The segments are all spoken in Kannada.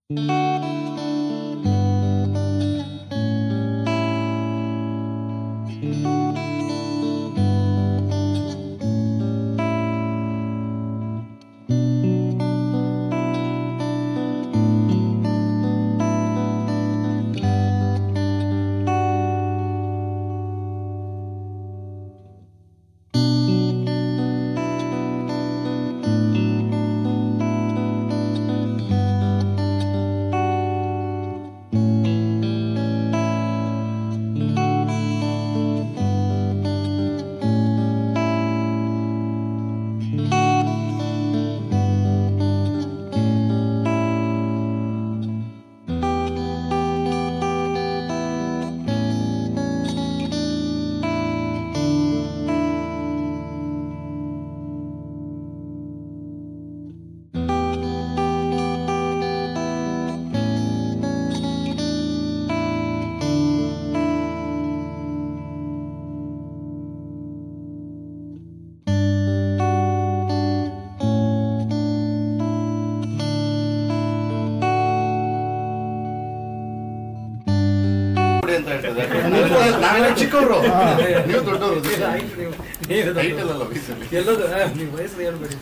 ಅಂತ ಹೇಳ್ತದೆ ನಾವೆಲ್ಲ ಚಿಕ್ಕವರು ನೀವು ದೊಡ್ಡವರು Height ಅಲ್ಲಲ್ಲ ವಯಸ್ಸಲ್ಲಿ. ಎಲ್ಲದು ಆ, ನೀವು ವಯಸ್ಸು ಹೇಳ್ಬೇಡಿ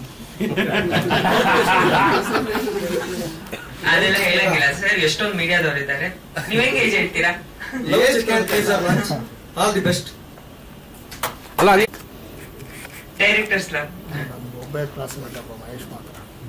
ಅದೆಲ್ಲ ಹೇಳಂಗಿಲ್ಲ ಸರ್ ಎಷ್ಟೊಂದು ಮೀಡಿಯಾದವ್ರು ಇದ್ದಾರೆ ನೀವ್ ಹೆಂಗ್ ಏಜ್ ಹೇಳ್ತೀರಾ ಆಲ್ ದಿ ಬೆಸ್ಟ್ ಅಲ್ಲ ಅದೇ ಡೈರೆಕ್ಟರ್ಸ್ ಲವ್ ಒಬ್ಬೇ ಕ್ಲಾಸ್ಮೇಟ್ ಮಹೇಶ್ ಮಾತ್ರ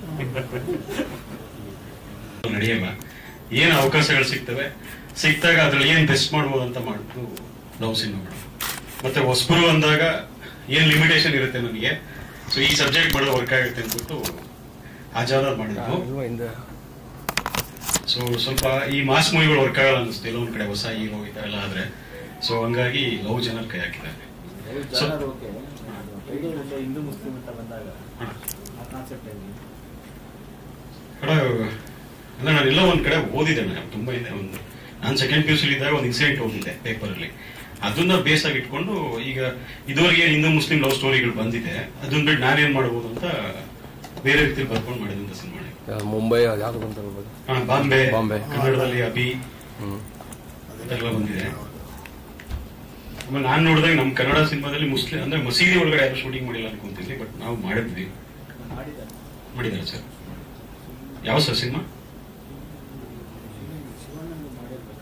ನಡೆಯಲ್ಲ ಏನು ಅವಕಾಶಗಳು ಸಿಗ್ತವೆ ಸಿಕ್ತಾಗ ಅದ್ರಲ್ಲಿ ಏನ್ ಬೆಸ್ಟ್ ಮಾಡ್ಬೋದು ಅಂತ ಮಾಡ್ಬಿಟ್ಟು ಲವ್ ಸಿನಿಮಾ ಮಾಡೋದು ಮತ್ತೆ ಹೊಸಬರು ಅಂದಾಗ ಏನ್ ಲಿಮಿಟೇಷನ್ ಇರುತ್ತೆ ನನಗೆ ಸೊ ಈ ಸಬ್ಜೆಕ್ಟ್ ಮಾಡೋದು ವರ್ಕ್ ಆಗುತ್ತೆ ಅಂದ್ಬಿಟ್ಟು ಆ ಜಾನರ್ ಮಾಡಿದ್ದು ಸೊ ಸ್ವಲ್ಪ ಈ ಮಾಸ್ ಮೂವಿಗಳು ವರ್ಕ್ ಆಗಲ್ಲ ಅನಿಸುತ್ತೆ ಎಲ್ಲೋ ಒಂದ್ ಕಡೆ ಹೊಸ ಹೀರೋ ಈ ತರ ಎಲ್ಲ ಆದ್ರೆ ಸೊ ಹಂಗಾಗಿ ಲವ್ ಜನರ್ ಕೈ ಹಾಕಿದ್ದಾರೆ ಸೊ ಹಿಂದೂ ಮುಸ್ಲಿಂ ಅಂತ ಬಂದಾಗ ಹಾ. ಆ ಕಾನ್ಸೆಪ್ಟ್ ಹೇಗೆ ಕಡೆ ಅಂದ್ರೆ ನಾನು ಎಲ್ಲೋ ಒಂದ್ ಕಡೆ ಓದಿದೆ ನಾನು ತುಂಬಾ ಇದೆ ಒಂದು ನಾನು ಸೆಕೆಂಡ್ ಪಿ ಯು ಇದ್ದಾಗ ಒಂದು ಇನ್ಸಿಡೆಂಟ್ ಓದಿದ್ದೆ ಪೇಪರ್ ಅಲ್ಲಿ ಅದನ್ನ ಬೇಸ್ ಆಗಿ ಇಟ್ಕೊಂಡು ಈಗ ಇದುವರೆಗೆ ಏನ್ ಹಿಂದೂ ಮುಸ್ಲಿಂ ಲವ್ ಸ್ಟೋರಿಗಳು ಬಂದಿದೆ ಅದನ್ನ ಬಿಟ್ಟು ನಾನೇನ್ ಮಾಡ್ಬೋದು ಅಂತ ಬೇರೆ ರೀತಿಯಲ್ಲಿ ಬರ್ಕೊಂಡು ಮಾಡಿದಂತ ಸಿನಿಮಾ ಮುಂಬೈ ಯಾವ್ದು ಬಂತ ಹಾ ಬಾಂಬೆ ಬಾಂಬೆ. ಕನ್ನಡದಲ್ಲಿ ಅಭಿ ಹ್ಮ್ ಅದೆಲ್ಲ ಬಂದಿದೆ ಆಮೇಲೆ ನಾನ್ ನೋಡಿದಾಗ ನಮ್ ಕನ್ನಡ ಸಿನಿಮಾದಲ್ಲಿ ಮುಸ್ಲಿಂ ಅಂದ್ರೆ ಮಸೀದಿ ಒಳಗಡೆ ಯಾರು ಶೂಟಿಂಗ್ ಮಾಡಿಲ್ಲ ಅನ್ಕೊಂತಿದ್ವಿ ಬಟ್ ನಾವು ಮಾಡಿದ್ವಿ ಮಾಡಿದ್ದಾರೆ ಮಾಡಿದ್ದಾರೆ ಸರ್ ಯಾವ ಸರ್ ಸಿನಿಮಾ ಶಿವಣ್ಣಂದು ಮಾಡಿರ್ಬೇಕು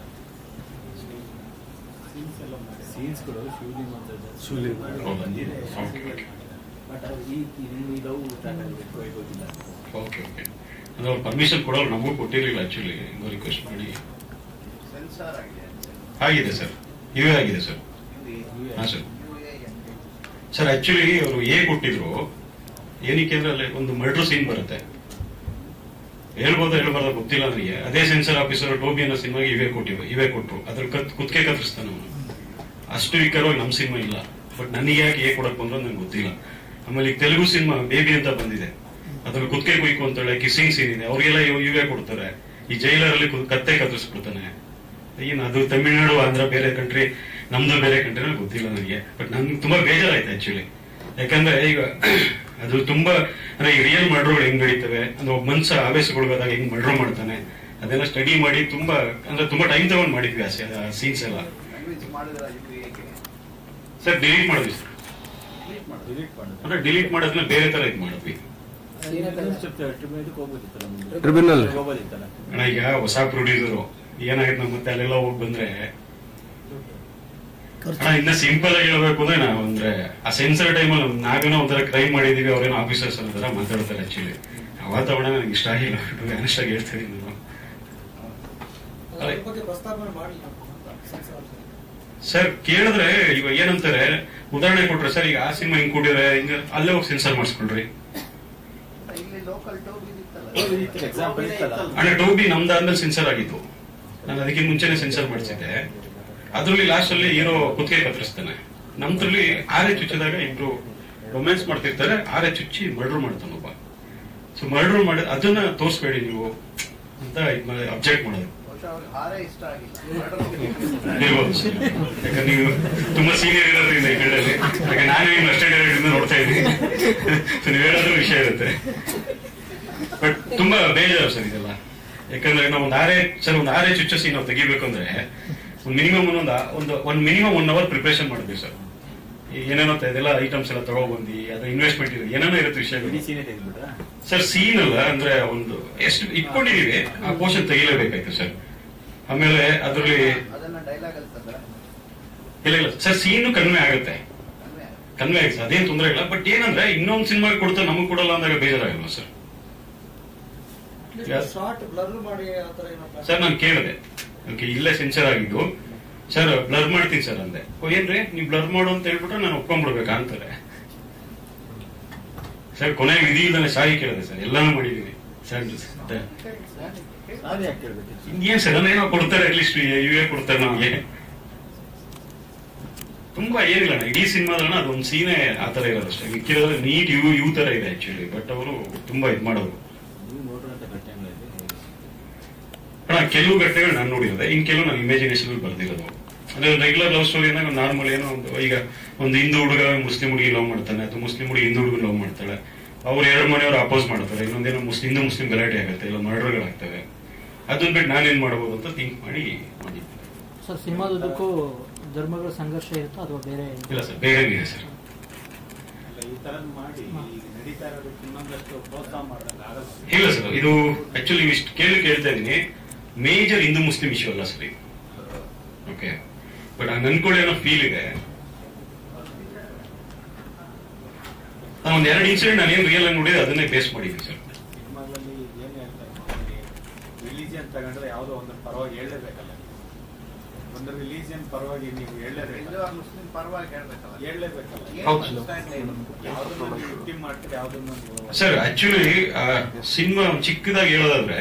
ಸೀನ್ಸ್ ಎಲ್ಲ ಮಾಡಿ ಸೀನ್ಸ್ಗಳು ಶಿವಲಿಂಗ್ ಅಂತ ಓ, ಬಂದಿದೆ. Okay, okay. ಬಟ್ ಅದು ಈ ಈ ಲವ್ ಟ್ರ್ಯಾಕ್ ಅಲ್ಲಿ ಬಿಟ್ಟು ಗೊತ್ತಿಲ್ಲ ಓಕೆ ಓಕೆ ಅಂದ್ರೆ ಅವ್ರು ಪರ್ಮಿಷನ್ ಕೊಡೋರು ನಮಗೂ ಕೊಟ್ಟಿರಲಿಲ್ಲ ಆಕ್ಚುಲಿ ಇನ್ನೂ ರಿಕ್ವೆಸ್ಟ್ ಮಾಡಿ ಸೆನ್ಸಾರ್ ಆಗಿದೆ ಆಗಿದೆ ಸರ್ ಇವೇ ಆಗಿದೆ ಸರ್ ಹಾ ಸರ್ ಸರ್ ಆಕ್ಚುಲಿ ಅವರು ಏ ಕೊಟ್ಟಿದ್ರು ಏನಕ್ಕೆ ಅಂದ್ರೆ ಅಲ್ಲಿ ಒಂದು ಮರ್ಡರ್ ಸೀನ್ ಬರುತ್ತೆ ಹೇಳ್ಬೋದಾ ಹೇಳ್ಬಾರ್ದ ಗೊತ್ತಿಲ್ಲ ನನಗೆ ಅದೇ ಸೆನ್ಸರ್ ಆಫೀಸರ್ ಟೋಬಿ ಅನ್ನೋ ಸಿನಿಮಾಗೆ ಇವೇ ಕೊಟ್ಟಿದ್ರು ಇವೇ ಕೊಟ್ರು ಅದ್ರ ಕತ್ ಕುತ್ಕೆ ಕತ್ತರಿಸ್ತಾನೆ ಅವನು ಅಷ್ಟು ವಿಕಾರವಾಗಿ ನಮ್ಮ ಸಿನಿಮಾ ಇಲ್ಲ ಬಟ್ ನನಗೆ ಯಾಕೆ ಏ ಕೊಡಕ್ ಬಂದ್ರು ನಂಗೆ ಗೊತ್ತಿಲ್ಲ ಆಮೇಲೆ ಈಗ ತೆಲುಗು ಸಿನಿಮಾ ಬೇಬಿ ಅಂತ ಬಂದಿದೆ ಅದ್ರಲ್ಲಿ ಕುತ್ಕೆ ಕುಯ್ಕು ಅಂತ ಹೇಳಿ ಕಿಸ್ಸಿಂಗ್ ಸೀನ್ ಇದೆ ಅವ್ರಿಗೆಲ್ಲ ಇವ್- ಇವೇ ಕೊಡ್ತಾರೆ ಈ ಜೈಲರಲ್ಲಿ ಕು- ಕತ್ತೆ ಕತ್ತರಿಸ್ಬಿಡ್ತಾನೆ ಏನ್ ಅದು ತಮಿಳ್ನಾಡು ಆಂಧ್ರ ಬೇರೆ ಕಂಟ್ರಿ ನಮ್ದು ಬೇರೆ ಕಂಟ್ರಿ ಗೊತ್ತಿಲ್ಲ ನನಗೆ ಬಟ್ ನನ್ಗೆ ತುಂಬಾ ಬೇಜಾರಾಯ್ತು ಆಕ್ಚುಲಿ ಯಾಕಂದ್ರೆ ಈಗ ಅದು ತುಂಬಾ ಅಂದ್ರೆ ಈ ರಿಯಲ್ ಮರ್ಡರ್ಗಳು ಹೆಂಗ್ ನಡೀತವೆ ಅಂದ್ರೆ ಒಬ್ಬ ಮನ್ಸ ಆವೇಶಗೊಳಗಾದಾಗ ಹೆಂಗ್ ಮರ್ಡರ್ ಮಾಡ್ತಾನೆ ಅದೆಲ್ಲ ಸ್ಟಡಿ ಮಾಡಿ ತುಂಬಾ ಅಂದ್ರೆ ತುಂಬಾ ಟೈಮ್ ತಗೊಂಡ್ ಮಾಡಿದ್ವಿ ಆ ಸೀನ್ಸ್ ಎಲ್ಲ ಲ್ಯಾಂಗ್ವೇಜ್ ಮಾಡಿದ್ರ ಇದು ಹೇಗೆ ಸರ್ ಡಿಲೀಟ್ ಮಾಡಿದ್ವಿ ಸರ್ ಡಿಲೀಟ್ ಮಾಡೋದು ಅಂದ್ರೆ ಡಿಲೀಟ್ ಮಾಡೋದ್ಮೇಲೆ ಬೇರೆ ತರ ಇದು ಮಾಡಿದ್ವಿ ಇದಕ್ಕೆ ಹೋಗ್ಬೋದಿತ್ತಲ್ಲ ಮುಂದೆ ಟ್ರಿಬ್ಯುನಲ್ ಹೋಗ್ಬೋದಿತ್ತಲ್ಲ ಅಣ್ಣ ಈಗ ಹೊಸ ಪ್ರೊಡ್ಯೂಸರು ಏನಾಯ್ತು ನಾವು ಮತ್ತೆ ಅಲ್ಲೆಲ್ಲ ಹೋಗಿ ಬಂದ್ರೆ ಅಣ್ಣ ಇನ್ನ ಸಿಂಪಲ್ ಆಗಿ ಹೇಳ್ಬೇಕು ಅಂದ್ರೆ ನಾವು ಅಂದ್ರೆ ಆ ಸೆನ್ಸರ್ ಟೈಮಲ್ಲಿ ನಾವೇನೋ ಒಂಥರ ಕ್ರೈಮ್ ಮಾಡಿದೀವಿ ಅವ್ರೇನೋ ಆಫೀಸರ್ಸ್ ಅನ್ನೋ ಮಾತಾಡ್ತಾರೆ ಆಕ್ಚುಲಿ ಆ ವಾತಾವರಣ ನನಗೆ ಇಷ್ಟ ಆಗಿಲ್ಲ ಆನೆಸ್ಟ್ ಆಗಿ ಹೇಳ್ತಾ ಇದೀನಿ ನಾನು ಅದ್ರ ಬಗ್ಗೆ ಪ್ರಸ್ತಾಪನೆ ಮಾಡಿ ಸರ್ ಕೇಳಿದ್ರೆ ಇವಾಗ ಏನಂತಾರೆ ಉದಾಹರಣೆ ಕೊಟ್ರೆ ಸರ್ ಈಗ ಆ ಸಿನಿಮಾ ಹಿಂಗ್ ಕೊಟ್ಟಿದ್ರೆ ಹಿಂಗ ಅಲ್ಲೇ ಹೋಗಿ ಸೆನ್ಸರ್ ಮಾಡಿಸ್ಕೊಳ್ರಿ ಇಲ್ಲಿ ಲೋಕಲ್ ಟೋಬಿ ಇತ್ತಲ್ಲ ಎಕ್ಸಾಂಪಲ್ ಇತ್ತಲ್ಲ ಅಣ್ಣ ಟೋಬಿ ನಮ್ದಾದ್ಮೇಲೆ ಸೆನ್ಸರ್ ಆಗಿತ್ತು ನಾನು ಅದಕ್ಕೆ ಮುಂಚೆನೆ ಸೆನ್ಸರ್ ಮಾಡಿಸಿದ್ದೆ ಅದ್ರಲ್ಲಿ ಲಾಸ್ಟ್ ಅಲ್ಲಿ ಹೀರೋ ಕುತ್ತಿಗೆ ಕತ್ತರಿಸ್ತಾನೆ ನಮ್ದ್ರಲ್ಲಿ ಆರೆ ಚುಚ್ಚಿದಾಗ ಇಬ್ರು ರೊಮ್ಯಾನ್ಸ್ ಮಾಡ್ತಿರ್ತಾರೆ ಆರೆ ಚುಚ್ಚಿ ಮರ್ಡರ್ ಮಾಡ್ತಾನೆ ಒಬ್ಬ ಸೊ ಮರ್ಡರ್ ಮಾಡಿ ಅದನ್ನ ತೋರಿಸ್ಬೇಡಿ ನೀವು ಅಂತ ಅಬ್ಜೆಕ್ಟ್ ಮಾಡೋದು ಬಹುಶಃ ಅವ್ರಿಗೆ ಹಾರೇ ಇಷ್ಟ ಆಗಿಲ್ಲ ಇರ್ಬೋದು ಸರ್. ಯಾಕಂದ್ರೆ ನೀವು ತುಂಬಾ ಸೀನಿಯರ್ ಇರೋದ್ರಿಂದ ಈ ಫೀಲ್ಡಲ್ಲಿ ಯಾಕಂದ್ರೆ ನಾನು ನಿಮ್ಮ ಅಷ್ಟೇ ಇಂದ ನೋಡ್ತಾ ಇದ್ದೀನಿ ಸೊ ನೀವು ಹೇಳೋದು ವಿಷಯ ಇರುತ್ತೆ ಬಟ್ ತುಂಬಾ ಬೇಜಾರು ಸರ್ ಇದೆಲ್ಲ ಯಾಕಂದ್ರೆ ನಾವು ಒಂದು ಆರೆ ಸರ್ ಒಂದು ಆರೆ ಚುಚ್ಚಸಿ ನಾವು ತೆಗಿಬೇಕು ಅಂದ್ರೆ ಒಂದು ಮಿನಿಮಮ್ ಒಂದು ಒಂದು ಒಂದು ಮಿನಿಮಮ್ ಒನ್ ಅವರ್ ಪ್ರಿಪರೇಷನ್ ಮಾಡ್ತೀವಿ ಸರ್ ಏನೇನೋ ತ- ಇದೆಲ್ಲ ಐಟಮ್ಸ್ ಎಲ್ಲ ತಗೊಬಂದು ಅದು ಇನ್ವೆಸ್ಟ್ಮೆಂಟ್ ಇದೆ ಏನೇನೋ ಇರುತ್ತೆ ವಿಷಯಗಳು ಇಡೀ ಸೀನೆ ತೆಗೆದ್ಬಿಟ್ರಾ ಸರ್ ಸೀನ್ ಅಲ್ಲ ಅಂದ್ರೆ ಒಂದು ಎಷ್ಟು ಇಟ್ಕೊಂಡಿದೀವಿ ಆ ಪೋರ್ಷನ್ ತೆಗಿಲೇಬೇಕಾಯ್ತು ಸರ್ ಆಮೇಲೆ ಅದರಲ್ಲಿ ಅದನ್ನ ಡೈಲಾಗ್ ಅಲ್ತದ ಇಲ್ಲ ಇಲ್ಲ ಸರ್ ಸೀನು ಕಡಿಮೆ ಆಗುತ್ತೆ ಕಡಿಮೆ ಕನ್ವೆ ಆಗಿದೆ ಸರ್ ಅದೇನು ತೊಂದರೆ ಇಲ್ಲ ಬಟ್ ಏನಂದ್ರೆ ಇನ್ನೊಂದು ಸಿನಿಮಾ ಕೊಡ್ತಾ ನಮಗ್ ಕೊಡಲ್ಲ ಅಂದಾಗ ಬೇಜಾರಾಗಲ್ವಾ ಸರ್ Yes. ಶಾರ್ಟ್ ಬ್ಲರ್ ಮಾಡಿ ಆತರ ಏನೋ plan- ಸರ್ ನಾನು ಕೇಳಿದೆ ಓಕೆ ಇಲ್ಲೇ ಸೆನ್ಸರ್ ಆಗಿದ್ದು ಸರ್ ಬ್ಲರ್ ಮಾಡ್ತೀನಿ ಸರ್ ಅಂದೆ ಓ ಏನ್ರಿ ನೀವು ಬ್ಲರ್ ಮಾಡು ಅಂತ ಹೇಳ್ಬಿಟ್ರೆ ನಾನು ಒಪ್ಕೊಂಡ್ಬಿಡ್ಬೇಕಾ ಅಂತಾರೆ ಸರ್ ಕೊನೆಗೆ ವಿಧಿ ಇಲ್ಲದೆ ಸಾರಿ ಕೇಳಿದೆ ಸರ್ ಎಲ್ಲಾನು ಮಾಡಿದೀನಿ ಸರ್ ನಾನು ಯಾಕೆ ಕೇಳ್ಬೇಕಿತ್ತು ಇನ್ನೇನ್ ಸರ್ ಏನೋ ಕೊಡ್ತಾರೆ ಅಟ್ಲೀಸ್ಟ್ ಇವೇ ಕೊಡ್ತಾರೆ ನಮ್ಗೆ ತುಂಬಾ ಏನಿಲ್ಲ ಅಣ್ಣ. ಇಡೀ ಸಿನಿಮಾದಣ್ಣ ಅದೊಂದು ಸೀನೆ ಆ ತರ ಇರೋದು ಅಷ್ಟೇ ಮಿಕ್ಕಿರೋದ್ರೆ ನೀಟ್ ಇವು ಇವು ತರ ಇದೆ ಆಕ್ಚುಲಿ ಬಟ್ ಅವರು ತುಂಬಾ ಇದ್ ಮಾಡೋರು ನೀವು ನೋಡಿರೋಂಥ ಘಟನೆಗಳಿದೆ ಅಣ್ಣ ಕೆಲವು ಘಟನೆಗಳು ನಾನು ನೋಡಿರೋದೆ ಇನ್ ಕೆಲವು ನಾನು ಇಮ್ಯಾಜಿನೇಷನ್ ಬರ್ದಿರೋದು ಅಂದ್ರೆ ರೆಗ್ಯುಲರ್ ಲವ್ ಸ್ಟೋರಿ ಒಂದು ನಾರ್ಮಲ್ ಏನೋ ಒಂದು ಈಗ ಒಂದು ಹಿಂದೂ ಹುಡುಗ ಮುಸ್ಲಿಂ ಹುಡುಗಿ ಲವ್ ಮಾಡ್ತಾನೆ ಅಥವಾ ಮುಸ್ಲಿಂ ಹುಡುಗಿ ಹಿಂದೂ ಹುಡುಗ ಲವ್ ಮಾಡ್ತಾಳೆ ಅವ್ರು ಎರಡು ಮನೆಯವರು ಅಪೋಸ್ ಮಾಡ್ತಾರೆ ಇನ್ನೊಂದೇನೋ ಮುಸ್ಲಿಂ ಹಿಂದೂ ಮುಸ್ಲಿಂ ಗಲಾಟೆ ಆಗುತ್ತೆ ಇಲ್ಲ ಮರ್ಡರ್ಗಳಾಗ್ತವೆ ಅದನ್ನ ಬಿಟ್ಟು ನಾನೇನ್ ಮಾಡಬಹುದು ಅಂತ ಥಿಂಕ್ ಮಾಡಿ ಮಾಡಿದ್ದೆ ಸರ್ ಸಿನಿಮಾದುದ್ದಕ್ಕೂ ಧರ್ಮಗಳ ಸಂಘರ್ಷ ಇರುತ್ತೋ ಅಥವಾ ಬೇರೆ ಇಲ್ಲ ಸರ್ ಬೇರೆ ಇದೆ ಸರ್ ಅಲ್ಲ ಈ ತರದ್ ಮಾಡಿ ಈಗ ನಡೀತಾ ಇರೋದಕ್ಕೆ ಇನ್ನೊಂದಷ್ಟು ಪ್ರೋತ್ಸಾಹ ಮಾಡ್ದಂಗೆ ಆಗಲ್ಲ ಇಲ್ಲ ಸರ್ ಇದು ಆಕ್ಚುಲಿ ಇಷ್ಟು ಕೇಳಿ ಕೇಳ್ತಾ ಇದೀನಿ ಮೇಜರ್ ಹಿಂದೂ ಮುಸ್ಲಿಂ ಇಶ್ಯೂ ಅಲ್ಲ ಸರ್ ಇದು ಓಕೆ ಬಟ್ ಹಂಗ ಅನ್ಕೊಳ್ಳಿ ಅನ್ನೋ ಫೀಲ್ ಇದೆ ನಾನು ಒಂದ್ ಎರಡು ಇನ್ಸಿಡೆಂಟ್ ನಾನು ಏನ್ ರಿಯಲ್ ಆಗಿ ನೋಡಿದ್ರೆ ಅದನ್ನೇ ಬೇಸ್ ಮಾಡಿದ್ದೀನಿ ಸರ್ ಸಿನಿಮಾದಲ್ಲಿ ಏನ್ ಹೇಳ್ತಾರೆ ರಿಲಿಜಿಯನ್ ತಗೊಂಡ್ರೆ ಯಾವುದೋ ಒಂದು ಪರವಾಗಿ ಹೇಳಲೇಬೇಕಲ್ಲ ಒಂದು ರಿಲಿಜಿಯನ್ ಪರವಾಗಿ ನೀವು ಹೇಳಲೇಬೇಕಲ್ಲ ಹಿಂದೂ ಆರ್ ಮುಸ್ಲಿಂ ಪರವಾಗಿ ಹೇಳ್ಬೇಕಲ್ಲ ಹೇಳಲೇಬೇಕಲ್ಲ ಏನ್ ಹೌದು. understand ಏನು? ಯಾವ್ದನ್ನ ನೀವು ವಿಕ್ಟಿಮ್ ಮಾಡ್ತೀರಿ ಯಾವ್ದನ್ನ ನೀವು ಸರ್ ಆಕ್ಚುಲಿ ಸಿನಿಮಾ ಚಿಕ್ಕದಾಗಿ ಹೇಳೋದಾದ್ರೆ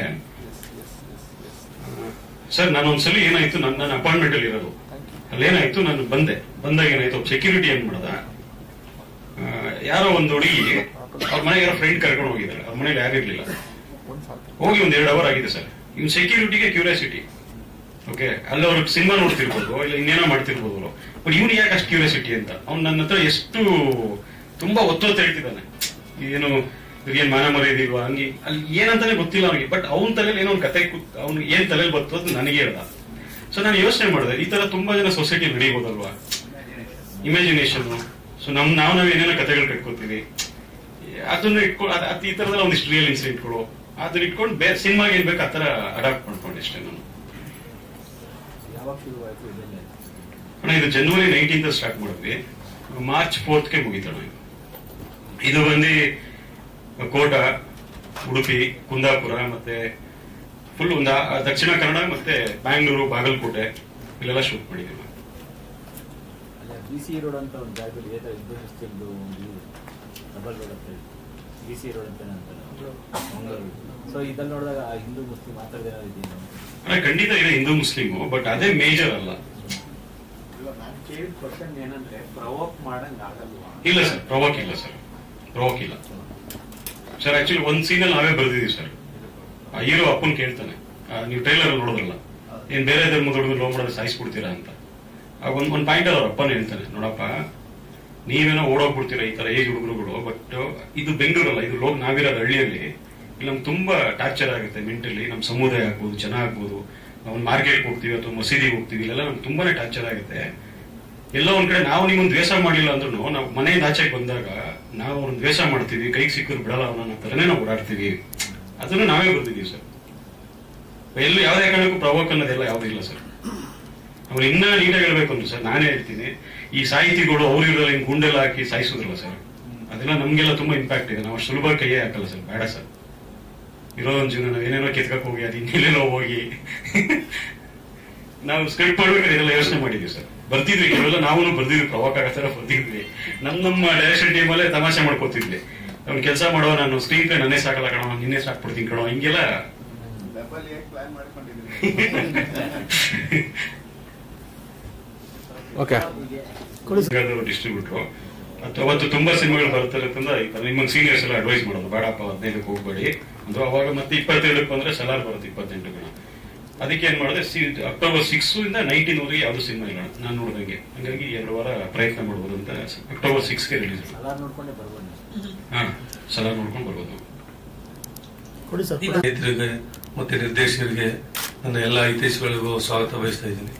ಸರ್ ನಾನು ಒಂದ್ಸಲಿ ಏನಾಯ್ತು ನನ್ನ ನನ್ನ ಅಪಾಯಿಂಟ್ಮೆಂಟ್ ಅಲ್ಲಿ ಇರೋದು ಅಲ್ಲೇನಾಯ್ತು ನಾನು ಬಂದೆ ಬಂದಾಗ ಏನಾಯ್ತು ಸೆಕ್ಯೂರಿಟಿ ಏನ್ ಮಾಡ್ದ ಆ, ಯಾರೋ ಒಂದು ಹುಡುಗಿ ಅವ್ರ ಮನೆಗೆ ಯಾರೋ ಫ್ರೆಂಡ್ ಕರ್ಕೊಂಡು ಹೋಗಿದ್ದಾರೆ ಅವ್ರ ಮನೇಲಿ ಯಾರಿರ್ಲಿಲ್ಲ ಹೋಗಿ ಒಂದ್ ಎರಡು ಅವರ್ ಆಗಿದೆ ಸರ್ ಇವ್ನ ಸೆಕ್ಯೂರಿಟಿಗೆ ಕ್ಯೂರಿಯಾಸಿಟಿ ಓಕೆ ಅಲ್ಲಿ ಅವ್ರು ಸಿನಿಮಾ ನೋಡ್ತಿರ್ಬೋದು ಇಲ್ಲ ಇನ್ನೇನೋ ಮಾಡ್ತಿರ್ಬೋದು ಬಟ್ ಇವ್ನು ಯಾಕೆ ಅಷ್ಟು ಕ್ಯೂರಿಯಾಸಿಟಿ ಅಂತ ಅವ್ನು ನನ್ನ ಹತ್ರ ಎಷ್ಟು ತುಂಬಾ ಒತ್ತೊತ್ತು ಹೇಳ್ತಿದ್ದಾನೆ ಏನು ಏನ್ ಮಾನ ಮರ್ಯಾದಿಲ್ವಾ ಹಂಗೆ ಅಲ್ಲಿ ಏನಂತಾನೆ ಗೊತ್ತಿಲ್ಲ ಅವನಿಗೆ ಬಟ್ ಅವ್ನ ತಲೆಯಲ್ಲಿ ಏನೋ ಒಂದು ಕತೆ ಅವ್ನು ಏನ್ ತಲೆಯಲ್ಲಿ ಬರ್ತೋ ಅದು ನನಗೆ ಹೇಳ್ದ ಸೊ ನಾನು ಯೋಚನೆ ಮಾಡಿದೆ ಈ ತರ ತುಂಬಾ ಜನ ಸೊಸೈಟಿ ನಡೀಬೋದಲ್ವಾ ಇಮ್ಯಾಜಿನೇಷನ್ ಸೊ ನಮ್ ನಾವು ನಾವ್ ಏನೇನೋ ಕತೆಗಳು ಕಟ್ಕೋತೀವಿ ಅದನ್ನ ಇಟ್ಕೊಂಡು ಅದ್- ಅದ್ ಈ ತರದಲ್ಲ ಒಂದಿಷ್ಟು ರಿಯಲ್ ಇನ್ಸಿಡೆಂಟ್ಗಳು ಅದನ್ನ ಇಟ್ಕೊಂಡು ಬೇರೆ ಸಿನಿಮಾಗೆ ಏನ್ ಬೇಕು ಆ ತರ ಅಡಾಪ್ಟ್ ಮಾಡ್ಕೊಂಡೆ ಅಷ್ಟೇ ನಾನು ಯಾವಾಗ ಶುರುವಾಯ್ತು ಇದನ್ನೇ ಅಣ್ಣ ಇದು ಜನವರಿ ನೈನ್ಟೀನ್ತ್ ಸ್ಟಾರ್ಟ್ ಮಾಡಿದ್ವಿ ಮಾರ್ಚ್ ಫೋರ್ತ್ಗೆ ಮುಗಿತಣ್ಣ ಇದು ಇದು ಬಂದು ಕೋಟ ಉಡುಪಿ ಕುಂದಾಪುರ ಮತ್ತೆ ಫುಲ್ ಒಂದು ಆ- ದಕ್ಷಿಣ ಕನ್ನಡ ಮತ್ತೆ ಬ್ಯಾಂಗ್ಳೂರು ಬಾಗಲಕೋಟೆ ಇಲ್ಲೆಲ್ಲ ಶೂಟ್ ಮಾಡಿದ್ದೀವಿ ನಾವು. ಅಲ್ಲ ಬಿ ಸಿ ರೋಡ್ ಅಂತ ಒಂದು ಜಾಗದಲ್ಲಿ ಏತ ಹಿಂದೂ ಮುಸ್ಲಿಮ್ದು ಒಂದು ಡಬಲ್ ರೋಡ್ ಅಂತ ಬಿ ಸಿ ರೋಡ್ ಅಂತಾನೆ ಅಂತಾರೆ ಮಂಗಳೂರು ಸೊ ಇದನ್ನ ನೋಡಿದಾಗ ಆ ಹಿಂದೂ ಮುಸ್ಲಿಂ ಆ ಥರದ್ದು ಏನಾದ್ರು ಇದೆಯಾ ಅಣ್ಣ ಖಂಡಿತ ಇದೆ ಹಿಂದೂ ಮುಸ್ಲಿಮು ಬಟ್ ಅದೇ ಮೇಜರ್ ಅಲ್ಲ ನಾನು ಕೇಳಿದ ಕ್ವಶನ್ ಏನಂದ್ರೆ ಪ್ರವೋಕ್ ಮಾಡಂಗ್ ಆಗಲ್ವಾ ಇಲ್ಲ ಸರ್ ಪ್ರವಾಕ್ ಇಲ್ಲ ಸರ್ ಪ್ರವಾಕ್ ಇಲ್ಲ ಸರ್ ಆಕ್ಚುಲಿ ಒಂದ್ ಸೀನಲ್ಲಿ ನಾವೇ ಬರ್ದಿದೀವಿ ಸರ್ ಆ ಹೀರೋ ಅಪ್ಪನ್ ಕೇಳ್ತಾನೆ ಆ, ನೀವು ಟ್ರೈಲರ್ ನೋಡೋದ್ರಲ್ಲ ಏನ್ ಬೇರೆ ಧರ್ಮದ ಹುಡುಗರು ಲವ್ ಮಾಡೋದು ಸಾಯಿಸ್ಬಿಡ್ತೀರಾ ಅಂತ ಆ ಒಂದ್ ಒಂದ್ ಪಾಯಿಂಟ್ ಅವ್ರ ಅಪ್ಪನ ಹೇಳ್ತಾನೆ ನೋಡಪ್ಪ ನೀವೇನೋ ಓಡೋಗ್ಬಿಡ್ತೀರಾ ಈ ತರ ಏಜ್ ಹುಡುಗರುಗಳು ಬಟ್ ಇದು ಬೆಂಗಳೂರಲ್ಲ ಇದು ಲೋಕ್ ನಾವಿರೋದು ಹಳ್ಳಿಯಲ್ಲಿ ಇಲ್ಲಿ ನಮ್ಗೆ ತುಂಬಾ ಟಾರ್ಚರ್ ಆಗುತ್ತೆ ಮೆಂಟಲಿ ನಮ್ಮ ಸಮುದಾಯ ಆಗ್ಬೋದು ಜನ ಆಗ್ಬೋದು ನಾವು ಮಾರ್ಕೆಟ್ ಹೋಗ್ತೀವಿ ಅಥವಾ ಮಸೀದಿಗೆ ಹೋಗ್ತೀವಿ ಇಲ್ಲೆಲ್ಲ ನಮ್ಗೆ ತುಂಬಾನೇ ಟಾರ್ಚರ್ ಆಗುತ್ತೆ ಎಲ್ಲ ಒಂದ್ ಕಡೆ ನಾವು ನಿಮ್ಮನ್ನ ದ್ವೇಷ ಮಾಡಿಲ್ಲ ಅಂದ್ರೂ ನಾವು ಮನೆಯಿಂದ ಆಚೆಗೆ ಬಂದಾಗ ನಾವು ಅವ್ರನ್ನ ದ್ವೇಷ ಮಾಡ್ತೀವಿ ಕೈಗೆ ಸಿಕ್ಕರು ಬಿಡಲ್ಲ ಅವನ ತರನೇ ನಾವು ಓಡಾಡ್ತೀವಿ ಅದನ್ನು ನಾವೇ ಬರ್ತಿದೀವಿ ಸರ್ ಎಲ್ಲಿ ಯಾವುದೇ ಕಾರಣಕ್ಕೂ ಪ್ರವೋಕ್ ಅನ್ನೋದೆಲ್ಲ ಯಾವುದೂ ಇಲ್ಲ ಸರ್ ಅವ್ರು ಇನ್ನ ನೀಟಾಗಿ ಹೇಳ್ಬೇಕು ಅಂದ್ರೆ ಸರ್ ನಾನೇ ಹೇಳ್ತೀನಿ ಈ ಸಾಹಿತಿಗಳು ಅವ್ರು ಇರೋಲ್ಲ ಹಿಂಗ್ ಗುಂಡೆಲ್ಲ ಹಾಕಿ ಸಾಯಿಸೋದ್ರಲ್ಲ ಸರ್ ಅದೆಲ್ಲ ನಮ್ಗೆಲ್ಲ ತುಂಬಾ ಇಂಪ್ಯಾಕ್ಟ್ ಇದೆ ನಾವು ಅಷ್ಟು ಸುಲಭ ಕೈಯೇ ಹಾಕಲ್ಲ ಸರ್ ಬೇಡ ಸರ್ ಇರೋದೊಂದು ಜೀವನ ನಾವು ಏನೇನೋ ಕಿತ್ಕಕ್ ಹೋಗಿ ಅದು ಇನ್ನೆಲ್ಲೆಲ್ಲೋ ಹೋಗಿ ನಾವು ಸ್ಕ್ರಿಪ್ಟ್ ಮಾಡ್ಬೇಕಾದ್ರೆ ಇದೆಲ್ಲ ಯೋಚನೆ ಮಾಡಿದ್ವಿ ಸರ್ ಬರ್ತಿದ್ವಿ ಕೆಲವೆಲ್ಲ ನಾವು ಬರ್ದಿದ್ವಿ ಪ್ರವಾಕ ಆಗೋ ಥರ ಬರ್ತಿದ್ವಿ ನಮ್ ನಮ್ಮ ಡೈರೆಕ್ಷನ್ ಟೀಮಲ್ಲೇ ತಮಾಷೆ ಮಾಡ್ಕೋತಿದ್ವಿ ಅವ್ನು ಕೆಲಸ ಮಾಡೋ ನಾನು ಸ್ಕ್ರೀನ್ ಪ್ಲೇ ನನ್ನೇ ಸಾಕಲ್ಲ ಕಣೋ ನಿನ್ನೆ ಸಾಕ್ಬಿಡ್ತೀನಿ ಕಣೋ ಹಿಂಗೆಲ್ಲ ಡಬಲ್ ಏಟ್ ಪ್ಲಾನ್ ಮಾಡ್ಕೊಂಡಿದ್ದೀನಿ ಓಕೆ ಡಿಸ್ಟ್ರಿಬ್ಯೂಟ್ರು ಅವತ್ತು ತುಂಬಾ ಸಿನಿಮಾಗಳು ಬರ್ತಾರೆ ಅಂತಂದ್ರೆ ಈ ತರ ನಿಮ್ಮಂಗ್ ಸೀನಿಯರ್ಸ್ ಎಲ್ಲ ಅಡ್ವೈಸ್ ಮಾಡೋದು ಬೇಡಪ್ಪ ಹದಿನೈದಕ್ಕೆ ಹೋಗ್ಬೇಡಿ ಅಂದ್ರೆ ಅವಾಗ ಮತ್ತೆ ಇಪ್ಪತ್ತೇಳಕ್ಕೆ ಬಂದ್ರೆ ಸಲಾರ್ ಬರುತ್ತೆ ಇಪ್ಪತ್ತೆಂಟು ಗಣ ಅದಕ್ಕೆ ಏನ್ ಮಾಡಿದೆ ಅಕ್ಟೋಬರ್ ಸಿಕ್ಸ್ ಇಂದ ನೈನ್ಟೀನ್ ವರೆಗೆ ಯಾವ್ದು ಸಿನಿಮಾ ಇಲ್ಲ ನಾನು ನೋಡಿದಂಗೆ ಹಂಗಾಗಿ ಎರಡು ವಾರ ಪ್ರಯತ್ನ ಮಾಡ್ಬೋದು ಅಂತ ಅಕ್ಟೋಬರ್ ಸಿಕ್ಸ್ಗೆ ರಿಲೀಸ್ ಸಲಾರ್ ನೋಡ್ಕೊಂಡೇ ಬರ್ಬೋದು ಹಾ ಸಲಾರ್ ನೋಡ್ಕೊಂಡು ಬರ್ಬೋದು ಕೊಡಿ ಸರ್ ಕೊಡಿ. ಸ್ನೇಹಿತರಿಗೆ ಮತ್ತೆ ನಿರ್ದೇಶಕರಿಗೆ ನನ್ನ ಎಲ್ಲ ಹಿತೈಷಿಗಳಿಗೂ ಸ್ವಾಗತ ಬಯಸ್ತಾ ಇದ್ದೀನಿ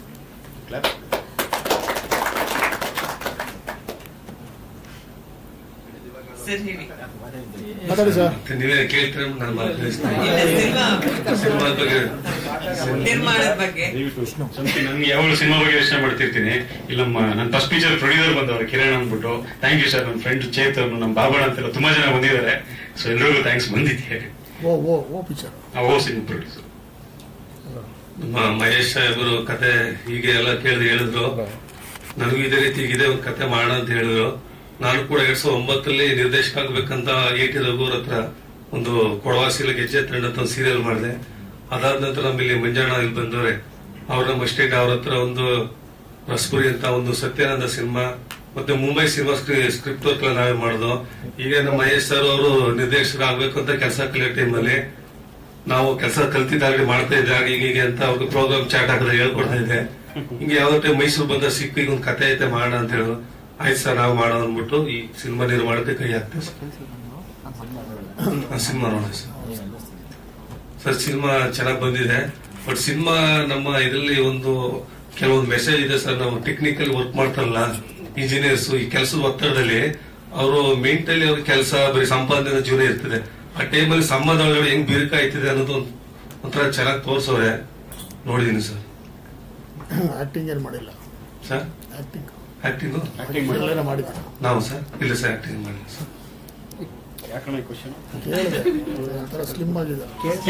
ಸರ್ ಹೇಳಿ ಮಾತಾಡಿ ಸರ್ ಮತ್ತೆ ನೀವೇ ಕೇಳ್ತೀರ ನಾನು ಮಾತಾಡಿಸ್ತೀನಿ ಇಲ್ಲ, ಸಿನಿಮಾ ಸಿನಿಮಾದ ಬಗ್ಗೆ ನಿರ್ಮಾಣದ ಬಗ್ಗೆ something ನನ್ಗೆ ಯಾವಾಗಲೂ ಸಿನಿಮಾ ಬಗ್ಗೆ ಯೋಚನೆ ಮಾಡ್ತಿರ್ತೀನಿ ಇಲ್ಲ ನಮ್ಮ ನನ್ನ ಫಸ್ಟ್ ಪಿಕ್ಚರ್ ಪ್ರೊಡ್ಯೂಸರ್ ಬಂದವರು ಕಿರಣ್ ಅಂದ್ಬಿಟ್ಟು ಥ್ಯಾಂಕ್ ಯು ಸರ್ ನನ್ನ ಫ್ರೆಂಡ್ ಚೇತನ್ ನಮ್ಮ ಬಾಬಣ್ಣ ಅಂತೆಲ್ಲ ತುಂಬಾ ಜನ ಬಂದಿದ್ದಾರೆ ಸೊ ಎಲ್ರಿಗೂ ಥ್ಯಾಂಕ್ಸ್ ಬಂದಿದೆ ಓ ಓ ಓ ಪಿಕ್ಚರ್ ಆ ಓ ಸಿನಿಮಾ ಪ್ರೊಡ್ಯೂಸರ್ ನಮ್ಮ ಮಹೇಶ್ ಸಾಹೇಬರು ಕತೆ ಹೀಗೆ ಎಲ್ಲ ಕೇಳಿದ್ರು ಹೇಳಿದ್ರು ನನಗೂ ಇದೇ ರೀತಿ ಇದೇ ಒಂದು ಕತೆ ಮಾಡೋಣ ಅಂತ ಹೇಳಿದ್ರು ನಾನು ಕೂಡ ಎರಡ್ ಸಾವಿರದ ಒಂಬತ್ತರಲ್ಲಿ ನಿರ್ದೇಶಕ ಆಗ್ಬೇಕಂತ ಎ ಟಿ ರಘುವರ್ ಹತ್ರ ಒಂದು ಕೊಡವಾಸಿಲ ಗೆಜ್ಜೆ ತಂಡ ಅಂತ ಒಂದು ಸೀರಿಯಲ್ ಮಾಡಿದೆ ಅದಾದ ನಂತರ ನಮ್ಮಲ್ಲಿ ಮಂಜಣ್ಣ ಇಲ್ಲಿ ಬಂದವ್ರೆ ಅವ್ರ ನಮ್ಮ ಸ್ಟೇಟ್ ಅವ್ರ ಹತ್ರ ಒಂದು ರಸ್ಪುರಿ ಅಂತ ಒಂದು ಸತ್ಯಾನಂದ ಸಿನಿಮಾ ಮತ್ತೆ ಮುಂಬೈ ಸಿನಿಮಾ ಸ್ಕ್ರಿಪ್ಟ್ ವರ್ಕ್ ಎಲ್ಲ ನಾವೇ ಮಾಡಿದ್ವು ಈಗ ನಮ್ಮ ಮಹೇಶ್ ಸರ್ ಅವರು ನಿರ್ದೇಶಕ ಆಗ್ಬೇಕು ಅಂತ ಕೆಲಸ ಕಲಿಯೋ ಟೈಮಲ್ಲಿ ನಾವು ಕೆಲಸ ಕಲ್ತಿದ್ದಾಗಲಿ ಮಾಡ್ತಾ ಇದ್ದಾಗ ಈಗ ಹೀಗೆ ಅಂತ ಅವ್ರಿಗೆ ಪ್ರೋಗ್ರಾಮ್ ಚಾಟ್ ಹಾಕಿದ್ರೆ ಹೇಳ್ಕೊಡ್ತಾ ಇದ್ದೆ ಹಿಂಗೆ ಯಾವ್ದೋ ಟೈಮ್ ಮೈಸೂರು ಬಂದ ಸಿಕ್ಕು ಈಗ ಒಂದು ಕತೆ ಐತೆ ಮಾಡೋಣ ಅಂತ ಹೇಳಿದ್ರು ಆಯ್ತು ಸರ್ ನಾವು ಮಾಡೋಣ ಅಂದ್ಬಿಟ್ಟು ಈ ಸಿನಿಮಾ ನಿರ್ಮಾಣಕ್ಕೆ ಕೈ ಹಾಕ್ತೇವೆ ಸರ್ ಸಿನಿಮಾ ನೋಡೋಣ ಸರ್ ಸರ್ ಸಿನಿಮಾ ಚೆನ್ನಾಗಿ ಬಂದಿದೆ ಬಟ್ ಸಿನಿಮಾ ನಮ್ಮ ಇದರಲ್ಲಿ ಒಂದು ಕೆಲವೊಂದು ಮೆಸೇಜ್ ಇದೆ ಸರ್ ನಾವು ಟೆಕ್ನಿಕಲ್ ವರ್ಕ್ ಮಾಡ್ತಾರಲ್ಲ ಇಂಜಿನಿಯರ್ಸ್ ಈ ಕೆಲಸದ ಒತ್ತಡದಲ್ಲಿ ಅವರು ಮೆಂಟಲಿ ಅವ್ರ ಕೆಲಸ ಬರೀ ಸಂಪಾದನೆ ಜೀವನ ಇರ್ತದೆ ಆ ಟೈಮಲ್ಲಿ ಸಂಬಂಧ ಒಳಗಡೆ ಹೆಂಗ್ ಬಿರುಕಾಯ್ತಿದೆ ಅನ್ನೋದು ಒಂದ್- ಒಂಥರ ಚೆನ್ನಾಗಿ ತೋರ್ಸವ್ರೆ ನೋಡಿದೀನಿ ಸರ್ ಆಕ್ಟಿಂಗ್ ಏನು ಮಾಡಿಲ್ಲ ಸರ್ ಆಕ್ಟಿಂಗ್ ಆಕ್ಟಿಂಗ್ ಎಲ್ಲೇನೋ ಮಾಡಿದ್ರು ನಾವು ಸರ್ ಇಲ್ಲ ಸರ್ ಆಕ್ಟಿಂಗ್ ಮಾಡಿಲ್ಲ ಸರ್ ಯಾಕಣ್ಣ ಕ್ವಶನ್ ಕೇಳಿದೆ ಇವ್ರು ಒಂಥರ ಸ್ಲಿಮ್ ಆಗಿದೆ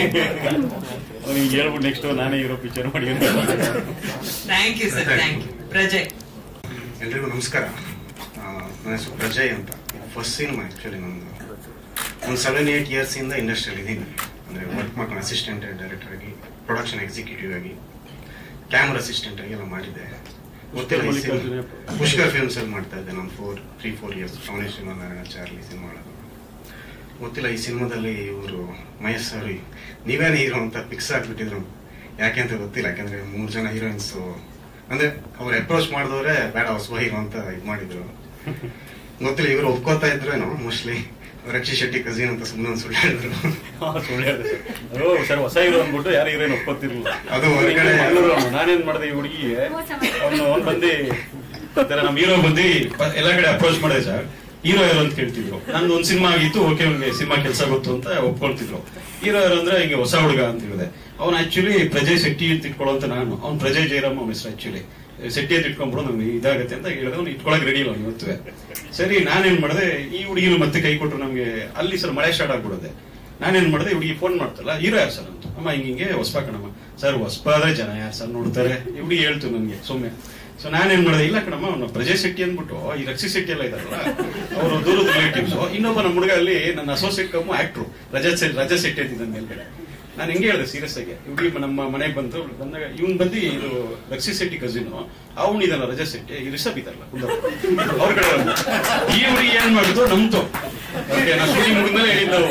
ಅವ್ನಿಗೆ ಹೇಳ್ಬಿಟ್ಟು ನೆಕ್ಸ್ಟ್ ನಾನೇ ಇರೋ ಪಿಕ್ಚರ್ ಮಾಡಿ ಅಂತ. Thank you sir thank you Prajay ಎಲ್ರಿಗೂ ನಮಸ್ಕಾರ ಆ, ನನ್ನ ಹೆಸರು ಪ್ರಜಯ್ ಅಂತ ಫಸ್ಟ್ ಸಿನಿಮಾ ಆ್ಯಕ್ಚುಲಿ ನಂದು ಒಂದು ಸೆವೆನ್ ಏಟ್ ಇಯರ್ಸ್ ಇಂದ ಇಂಡಸ್ಟ್ರಿಯಲ್ಲಿ ಇದ್ದೀನಿ ಅಂದರೆ ವರ್ಕ್ ಮಾಡ್ಕೊಂಡು ಅಸಿಸ್ಟೆಂಟ್ ಡೈರೆಕ್ಟರ್ ಆಗಿ ಪ್ರೊಡಕ್ಷನ್ ಎಕ್ಸಿಕ್ಯೂಟಿವ್ ಆಗಿ ಕ್ಯಾಮ್ರಾ ಅಸಿಸ್ಟೆಂಟ್ ಆಗಿ ಎಲ್ಲ ಮಾಡಿದ್ದೆ ಗೊತ್ತಿಲ್ಲ ಈ ಸಿನಿಮಾ ಪುಷ್ಕರ್ ಫಿಲ್ಮ್ಸ್ ಅಲ್ಲಿ ಮಾಡ್ತಾ ಇದ್ದೆ ನಾನು ಫೋರ್ ತ್ರೀ ಫೋರ್ ಇಯರ್ಸ್ ಅವನೇ ಶ್ರೀಮನಾರಾಯಣ ಚಾರ್ಲಿ ಸಿನಿಮಾಗಳು ಗೊತ್ತಿಲ್ಲ ಈ ಸಿನಿಮಾದಲ್ಲಿ ಇವರು ಮಹೇಶ್ ಸರ್ ನೀವೇನೇ ಹೀರೋ ಅಂತ ಫಿಕ್ಸ್ ಆಗ್ಬಿಟ್ಟಿದ್ರು ಯಾಕೆ ಅಂತ ಗೊತ್ತಿಲ್ಲ ಯಾಕಂದ್ರೆ ಮೂರು ಜನ ಹೀರೋಯಿನ್ಸ್ ಅಂದ್ರೆ ಅವ್ರು ಅಪ್ರೋಚ್ ಮಾಡಿದವ್ರೆ ಬೇಡ ಹೊಸಬ ಹೀರೋ ಅಂತ ಇದು ಮಾಡಿದ್ರು ಗೊತ್ತಿಲ್ಲ ಇವರು ಒಪ್ಕೋತಾ ಇದ್ರೇನೋ ಮೋಸ್ಟ್ಲಿ ರಕ್ಷಿ ಶೆಟ್ಟಿ ಕಸಿನ್ ಅಂತ ಸುಮ್ಮನೆ ಒಂದು ಸುಳ್ಳು ಹೇಳಿದ್ರು ಸುಳ್ಳು ಹೇಳಿದೆ ಸರ್ ಅದು ಸರ್ ಹೊಸ ಹೀರೋ ಅಂದ್ಬಿಟ್ಟು ಯಾರು ಹೀರೋಯಿನ್ ಒಪ್ಕೋತಿರ್ಲಿಲ್ಲ ಅದು ಹೊರಗಡೆ ನಾನೇನ್ ಮಾಡಿದೆ ಈ ಹುಡುಗಿಗೆ ಅವನು ಅವ್ನು ಬಂದು ಈ ತರ ನಮ್ ಹೀರೋ ಬಂದು ಪ- ಎಲ್ಲಾ ಕಡೆ ಅಪ್ರೋಚ್ ಮಾಡಿದೆ ಸರ್ ಹೀರೋ ಯಾರು ಅಂತ ಕೇಳ್ತಿದ್ರು ನಂದು ಒಂದ್ ಸಿನಿಮಾ ಆಗಿತ್ತು ಓಕೆ ಅವ್ನಿಗೆ ಸಿನಿಮಾ ಕೆಲಸ ಗೊತ್ತು ಅಂತ ಒಪ್ಕೊಳ್ತಿದ್ರು ಹೀರೋ ಯಾರು ಅಂದ್ರೆ ಹಿಂಗೆ ಹೊಸ ಹುಡುಗ ಅಂತ ಹೇಳಿದೆ ಅವ್ನು ಆಕ್ಚುಲಿ ಪ್ರಜಯ್ ಶೆಟ್ಟಿ ಅಂತ ಇಟ್ಕೊಳ್ಳೋಂತ ನಾನು ಅವ್ನು ಪ್ರಜಯ್ ಜಯರಾಮ್ ಅವ್ನ ಹೆಸರು ಆಕ್ಚುಲಿ ಶೆಟ್ಟಿ ಅಂತ ಇಟ್ಕೊಂಡ್ಬಿಡು ನಮ್ಗೆ ಇದಾಗತ್ತೆ ಅಂತ ಹೇಳಿದ್ರೆ ಅವ್ನು ಇಟ್ಕೊಳಕ್ ರೆಡಿ ಇಲ್ಲ ಅವ್ನು ಇವತ್ತು ಸರಿ ನಾನೇನ್ ಮಾಡಿದೆ ಈ ಹುಡುಗಿರು ಮತ್ತೆ ಕೈ ಕೊಟ್ಟರು ನಮ್ಗೆ ಅಲ್ಲಿ ಸರ್ ಮಳೆ ಸ್ಟಾರ್ಟ್ ಆಗ್ಬಿಡುತ್ತೆ ನಾನೇನ್ ಮಾಡಿದೆ ಹುಡುಗಿ ಫೋನ್ ಮಾಡ್ತಲ್ಲ ಹೀರೋ ಯಾರು ಸರ್ ಅಂತ ಅಮ್ಮ ಹಿಂಗೆ ಹಿಂಗೆ ಹೊಸ್ಪ ಕಣಮ್ಮ ಸರ್ ಹೊಸ್ಪ ಆದ್ರೆ ಜನ ಯಾರು ಸರ್ ನೋಡ್ತಾರೆ ಈ ಹುಡುಗಿ ಹೇಳ್ತು ನನ್ಗೆ ಸೌಮ್ಯ ಸೊ ನಾನೇನ್ ಮಾಡಿದೆ ಇಲ್ಲ ಕಣಮ್ಮ ಅವ್ನು ಪ್ರಜಯ್ ಶೆಟ್ಟಿ ಅಂದ್ಬಿಟ್ಟು ಈ ರಕ್ಷಿ ಶೆಟ್ಟಿ ಎಲ್ಲ ಇದಾರಲ್ಲ ಅವರು ದೂರದ ರಿಲೇಟಿವ್ಸ್ ಇನ್ನೊಬ್ಬ ನಮ್ಮ ಹುಡುಗ ಅಲ್ಲಿ ನನ್ನ ಅಸೋಸಿಯೇಟ್ ಕಮ್ಮು ಆಕ್ಟ್ರು ರಜಾ ಶೆಟ್ಟಿ ರಜಾ ಶೆಟ್ಟಿ ಅಂತಿದ್ದ ಮೇಲ್ಗಡೆ ನಾನು ಹೆಂಗೆ ಹೇಳಿದೆ ಸೀರಿಯಸ್ ಆಗಿ ಹುಡುಗಿ ನಮ್ಮ ಮನೆಗೆ ಬಂದು ಬಂದಾಗ ಇವ್ನ್ ಬಂದು ಇದು ರಕ್ಷಿ ಶೆಟ್ಟಿ ಕಸಿನ್ ಅವನು ಇದನ್ನ ರಜಾ ಶೆಟ್ಟಿ ಈ ರಿಷಬ್ ಇದಾರಲ್ಲ ಕುಂದಾಪುರ. ಅವ್ರ ಕಡೆ ಬಂದ. ಈ ಹುಡುಗಿ ಏನ್ ಮಾಡುದು ನಮ್ತು ಓಕೆ ನಾ ಶೂಟಿಂಗ್ ಮುಗಿದ್ಮೇಲೆ ಹೇಳಿದ್ದವು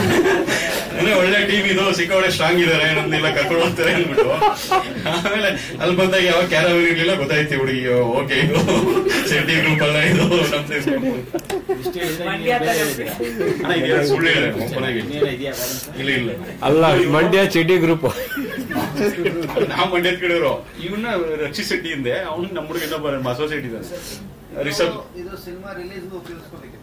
ಅಂದ್ರೆ ಒಳ್ಳೆ ಟೀಮ್ ಇದು ಸಿಕ್ಕಾವಳೆ ಸ್ಟ್ರಾಂಗ್ ಇದಾರೆ ನಮ್ದೆಲ್ಲ ಕರ್ಕೊಂಡು ಹೋಗ್ತಾರೆ ಅಂದ್ಬಿಟ್ಟು ಆಮೇಲೆ ಅಲ್ಲಿ ಬಂದಾಗ ಯಾವ ಕ್ಯಾರವ್ ಇರ್ಲಿಲ್ಲ ಗೊತ್ತಾಯ್ತು ಹುಡುಗಿ ಓಕೆ ಇದು ಶೆಟ್ಟಿ ಗ್ರೂಪ್ ಅಲ್ಲ ಇದು ನಮ್ದು ಇಷ್ಟು ಹೇಳಿದ್ರೆ ಮಂಡ್ಯ ನೀವು ಬೇರೆ ತರ ಹೇಳಿದ್ದೀರಾ? ಅಣ್ಣ ಇದೆಲ್ಲ ಸುಳ್ಳು ಹೇಳಿದೆ open ಆಗಿ. ಇನ್ನೇನು ಇದೆಯಾ balance? ಇಲ್ಲ ಇಲ್ಲ ಅಲ್ಲ ಮಂಡ್ಯ ಚಡ್ಡಿ ಗ್ರೂಪ್ ನಾವು ಮಂಡ್ಯದ ಕಡೆಯವರು ಇವನ್ನ ರಕ್ಷಿ ಶೆಟ್ಟಿ ಹಿಂದೆ ಅವ್ನು ನಮ್ಮ ಹುಡುಗ ಇನ್ನೊಬ್ಬ ಮಸೋ ಶೆಟ್ಟಿ ಇದ್ದಾನೆ ರಿಷಬ್ ಇದು ಸಿನಿಮಾ ರಿಲೀಸ್ಗೂ ಉಪಯೋಗಿಸ್ಕೋಬೇಕಿತ್ತು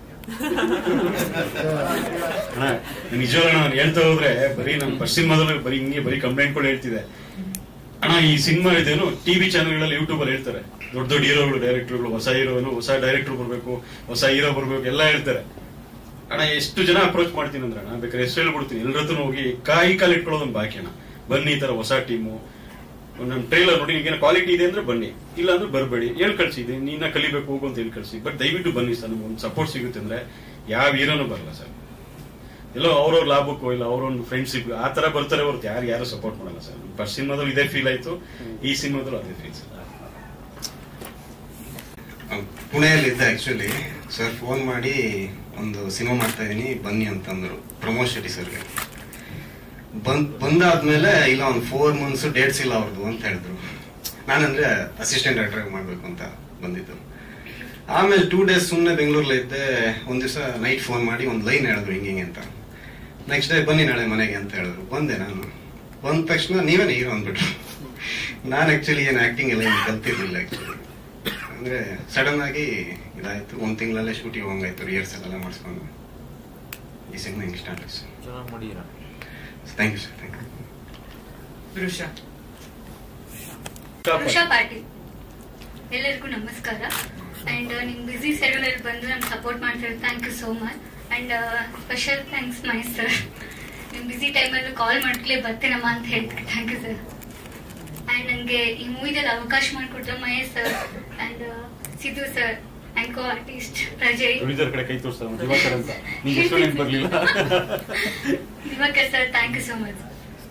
ಅಣ್ಣ ನಿಜವಾಗ್ಲೂ ನಾನು ಹೇಳ್ತಾ ಹೋದ್ರೆ ಬರೀ ನಮ್ಮ ಫಸ್ಟ್ ಸಿನಿಮಾದಲ್ಲಿ ಬರೀ ಹಿಂಗೆ ಬರೀ ಕಂಪ್ಲೇಂಟ್ಗಳು ಹೇಳ್ತಿದೆ ಅಣ್ಣ ಈ ಸಿನಿಮಾ ಇದೇನು ಟಿವಿ ಚಾನೆಲ್ಗಳಲ್ಲಿ ಯೂಟ್ಯೂಬ್ ಅಲ್ಲಿ ಹೇಳ್ತಾರೆ ದೊಡ್ಡ ದೊಡ್ಡ ಹೀರೋಗಳು ಡೈರೆಕ್ಟರ್ಗಳು ಹೊಸ ಹೀರೋನು ಹೊಸ ಡೈರೆಕ್ಟರ್ ಬರ್ಬೇಕು ಹೊಸ ಹೀರೋ ಬರ್ಬೇಕು ಎಲ್ಲ ಹೇಳ್ತಾರೆ ಅಣ್ಣ ಎಷ್ಟು ಜನ ಅಪ್ರೋಚ್ ಮಾಡ್ತೀನಿ ಅಂದ್ರೆ ಅಣ್ಣ ಬೇಕಾದ್ರೆ ಎಷ್ಟು ಹೇಳ್ಬಿಡ್ತೀನಿ ಎಲ್ಲರ ಹತ್ರ ಹೋಗಿ ಕಾಯಿ ಕಾಲು ಇಟ್ಕೊಳ್ಳೋದೊಂದು ಬಾಕಿ ಅಣ್ಣ ಬನ್ನಿ ಈ ತರ ಹೊಸ ಟೀಮು ನಮ್ ಟ್ರೈಲರ್ ನೋಡಿ ನಿಮ್ಗೆ ಕ್ವಾಲಿಟಿ ಇದೆ ಅಂದ್ರೆ ಬನ್ನಿ ಇಲ್ಲ ಅಂದ್ರೆ ಬರಬೇಡಿ ಹೇಳ್ ಕಳ್ಸಿ ಇದೆ ನೀನ ಕಲಿಬೇಕು ಹೋಗು ಅಂತ ಹೇಳಿ ಕಳ್ಸಿ ಬಟ್ ದಯವಿಟ್ಟು ಬನ್ನಿ ಸರ್ ನಮ್ಗೆ ಒಂದು ಸಪೋರ್ಟ್ ಸಿಗುತ್ತೆ ಅಂದ್ರೆ ಯಾವ ಹೀರೋನು ಬರಲ್ಲ ಸರ್ ಎಲ್ಲೋ ಅವ್ರವ್ರ ಲಾಭಕ್ಕೋ ಇಲ್ಲ ಅವ್ರೊಂದು ಫ್ರೆಂಡ್ಶಿಪ್ ಆ ತರ ಬರ್ತಾರೆ ಹೊರತು ಯಾರು ಯಾರು ಸಪೋರ್ಟ್ ಮಾಡಲ್ಲ ಸರ್ ಫಸ್ಟ್ ಸಿನಿಮಾದಲ್ಲಿ ಇದೇ ಫೀಲ್ ಆಯ್ತು ಈ ಸಿನಿಮಾದಲ್ಲೂ ಅದೇ ಫೀಲ್ ಸರ್ ಪುಣೆಯಲ್ಲಿದ್ದೆ ಆಕ್ಚುಲಿ ಸರ್ ಫೋನ್ ಮಾಡಿ ಒಂದು ಸಿನಿಮಾ ಮಾಡ್ತಾ ಇದೀನಿ ಬನ್ನಿ ಅಂತಂದ್ರು ಪ್ರಮೋದ್ ಶೆಟ್ಟಿ ಸರ್ಗೆ ಬಂದ್ ಬಂದಾದ್ಮೇಲೆ ಇಲ್ಲ ಒಂದು ಫೋರ್ ಮಂತ್ಸ್ ಡೇಟ್ಸ್ ಇಲ್ಲ ಅವ್ರದ್ದು ಅಂತ ಹೇಳಿದ್ರು ನಾನಂದ್ರೆ ಅಸಿಸ್ಟೆಂಟ್ ಡೈರೆಕ್ಟರ್ ಮಾಡ್ಬೇಕು ಅಂತ ಬಂದಿದ್ದು ಆಮೇಲೆ ಟೂ ಡೇಸ್ ಸುಮ್ಮನೆ ಬೆಂಗಳೂರಲ್ಲಿ ಇದ್ದೆ ಒಂದ್ ದಿವಸ ನೈಟ್ ಫೋನ್ ಮಾಡಿ ಒಂದು ಲೈನ್ ಹೇಳಿದ್ರು ಹಿಂಗೆ ಹಿಂಗೆ ಅಂತ ನೆಕ್ಸ್ಟ್ ಡೇ ಬನ್ನಿ ನಾಳೆ ಮನೆಗೆ ಅಂತ ಹೇಳಿದ್ರು ಬಂದೆ ನಾನು ಬಂದ ತಕ್ಷಣ ನೀವೇನೇ ಹೀರೋ ಅಂದ್ಬಿಟ್ರು ನಾನು ಆಕ್ಚುಲಿ ಏನು ಆಕ್ಟಿಂಗ್ ಎಲ್ಲ ಏನು ಕಲ್ತಿರ್ಲಿಲ್ಲ ಆಕ್ಚುಲಿ ಅಂದ್ರೆ ಸಡನ್ ಆಗಿ ಇದಾಯ್ತು ಒಂದ್ ತಿಂಗಳಲ್ಲೇ ಶೂಟಿಂಗ್ ಹೋಗಂಗಾಯ್ತು ರಿಹರ್ಸಲ್ ಎಲ್ಲ ಮಾಡಿಸ್ಕೊಂಡು ಈ ಸಿನಿಮಾ ಹಿಂಗೆ ಸ್ಟಾರ್ಟ್ ಆಯ್ತು ಚೆನ್ನಾಗಿ ಮಾಡಿರ thank you sir thank you Purusha Usha Patil ಎಲ್ಲರಿಗೂ ನಮಸ್ಕಾರ ಅಂಡ್ ನಿಮ್ ಬಿಸಿ ಶೆಡ್ಯೂಲ್ ಅಲ್ಲಿ ಬಂದು ನಮ್ಗೆ ಸಪೋರ್ಟ್ ಮಾಡ್ತಾರೆ thank you so much and special thanks my sir ನಿಮ್ ಬಿಸಿ ಟೈಮಲ್ಲೂ ಕಾಲ್ ಮಾಡ್ಕಲೇ ಬರ್ತೇನಮ್ಮ ಅಂತ ಹೇಳ್ತಾರೆ ಥ್ಯಾಂಕ್ ಯು ಸರ್ ಅಂಡ್ ನನಗೆ ಈ ಮೂವಿದಲ್ಲಿ ಅವಕಾಶ ಮಾಡಿಕೊಟ್ಟ Mahesh sir and Siddu sir and co artist Prajay producer ಕಡೆ ಕೈ ತೋರಿಸ್ತಾರೆ ದಿವಾಕರ್ ಅಂತ ನಿಂಗೆ ಎಷ್ಟು ನೆನ್ಪು ಬರ್ಲಿಲ್ಲ Diwakar sir thank you so much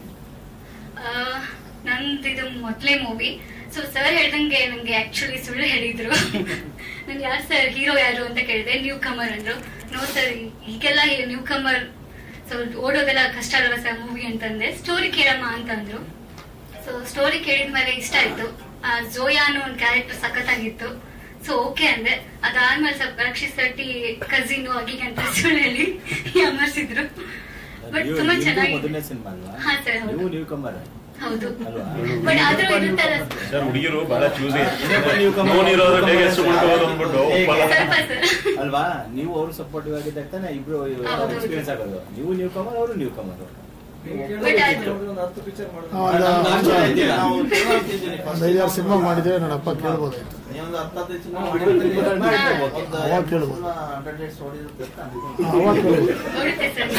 ನಂದು ಇದು ಮೊದಲೇ ಮೂವಿ ಸೊ ಸರ್ ಹೇಳ್ದಂಗೆ ನಂಗೆ ಆಕ್ಚುಲಿ ಸುಳ್ಳು ಹೇಳಿದ್ರು ನನ್ ಯಾರು ಸರ್ ಹೀರೋ ಯಾರು ಅಂತ ಕೇಳಿದೆ ನ್ಯೂ ಕಮರ್ ಅಂದ್ರು ನೋ ಸರ್ ಈಗೆಲ್ಲ ನ್ಯೂ ಕಮರ್ ಸೊ ಓಡೋದೆಲ್ಲ ಕಷ್ಟ ಅಲ್ವಾ ಸರ್ ಮೂವಿ ಅಂತಂದೆ ಸ್ಟೋರಿ ಕೇಳಮ್ಮ ಅಂತ ಅಂದ್ರು ಸೊ ಸ್ಟೋರಿ ಕೇಳಿದ್ಮೇಲೆ ಇಷ್ಟ ಆಯ್ತು ಆ ಜೋಯಾ ಅನ್ನೋ ಒಂದು ಕ್ಯಾರೆಕ್ಟರ್ ಸಖತ್ತಾಗಿತ್ತು ಸೊ ಓಕೆ ಅಂದೆ ಅದಾದ್ಮೇಲೆ ಸ್ವಲ್ಪ ರಕ್ಷಿತ್ ಶೆಟ್ಟಿ ಕಸಿನ್ ಆಗಿಗೆ ಅಂತ ಸುಳ್ಳು ಹೇಳಿ ಯಾಮರ್ಸಿದ್ರು ಬಟ್ ನೀವು ತುಂಬಾ ನಿಮ್ದು ಚೆನ್ನಾಗಿ ಮೊದಲನೇ ಸಿನಿಮಾ ಅಲ್ವಾ ಹಾ ಸರ್ ಹೌದು ನೀವು ನ್ಯೂ ಕಮರ್ ಹೌದು ಅಲ್ವಾ ಬಟ್ ಆದ್ರೂ ಇರುತ್ತಲ್ಲ ಸರ್ ಹುಡುಗಿರು ಬಹಳ ಚೂಸಿ ನೀವು ಕಮ್ಮಿ ನೋನ್ ಇರೋದು ಹೇಗೆ ಹೆಸರು ಮಾಡ್ಕೋಬೋದು ಅಂದ್ಬಿಟ್ಟು ಒಪ್ಪಲ್ಲ. ಸ್ವಲ್ಪ ಸರ್ ಅಲ್ವಾ ನೀವು ಅವ್ರು ಸಪೋರ್ಟಿವ್ ಆಗಿದ್ದಾಗ ತಾನೆ ಇಬ್ರು ಹೌದು. ಎಕ್ಸ್ಪೀರಿಯನ್ಸ್ ಆಗೋದು ನೀವು ನ್ಯೂ ಕಮರ್ ಅವರು ನ್ಯೂ ಕಮರ್ ಬಟ್ ಆದ್ರೂ ಒಂದು ಹತ್ತು ಪಿಕ್ಚರ್ ಆ, ಒಂದು ಮಾಡಿದ್ರೆ ಒಂದು ಐದಾರು ಸಿನಿಮಾ ಮಾಡಿದ್ರೆ ನನ್ನ ಅಪ್ಪ ಕೇಳ್ಬೋದಾಯ್ತು ನೀವೊಂದು ಹತ್ತು ಹದಿನೈದು ಸಿನಿಮಾ ಅವಾಗ ಕೇಳ್ಬೋದು. ಹಂಡ್ರೆಡ್ ಡೇಸ್ ಹೊಡಿರುತ್ತೆ ಅಂತ ಆ, ಅವಾಗ ಕೇಳ್ಬೋದು ಓಡುತ್ತೆ ಸರ್